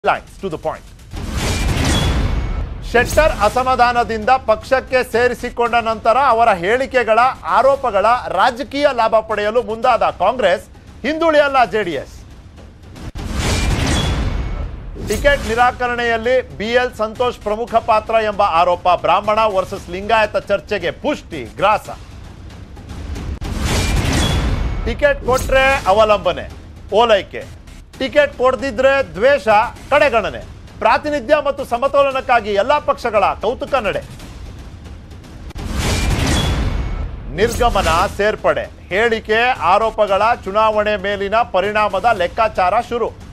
lines to the point Shettar ಅಸಮಾಧಾನದಿಂದ ಪಕ್ಷಕ್ಕೆ ಸೇರಿಸಿಕೊಂಡ ನಂತರ ಅವರ ಹೇಳಿಕೆಗಳ ಆರೋಪಗಳ ರಾಜಕೀಯ ಲಾಭ ಪಡೆಯಲು ಮುಂದಾದ ಕಾಂಗ್ರೆಸ್ ಹಿಂದುಳಿಯಲ್ಲ ಜೆಡಿಎಸ್ ಟಿಕೆಟ್ ನಿರಾಕರಣೆಯಲ್ಲಿ ಬಿಎಲ್ ಸಂತೋಷ್ ಪ್ರಮುಖ ಪಾತ್ರ ಎಂಬ ಆರೋಪ ಬ್ರಾಹ್ಮಣ ವರ್ಸಸ್ ಲಿಂಗಾಯತ ಚರ್ಚೆಗೆ ಪುಷ್ಟಿ ಗ್ರಾಸ ಟಿಕೆಟ್ ಕೊಟ್ರೆ ಅವಲಂಬನೆ ಓಲೈಕೆ ಟಿಕೆಟ್ ಕೊಡದಿದ್ರೆ ದ್ವೇಷ ಕಡೆಗಣನೆ ಪ್ರಾತಿನಿಧ್ಯ ಮತ್ತು ಸಮತೋಲನಕ್ಕಾಗಿ ಎಲ್ಲಾ ಪಕ್ಷಗಳ ಕೌತುಕ ನಡೆ ನಿರ್ಗಮನ ಸೇರ್ಪಡೆ ಹೇಳಿಕೆ ಆರೋಪಗಳ ಚುನಾವಣೆ ಮೇಲಿನ ಪರಿಣಾಮದ ಲೆಕ್ಕಾಚಾರ ಶುರು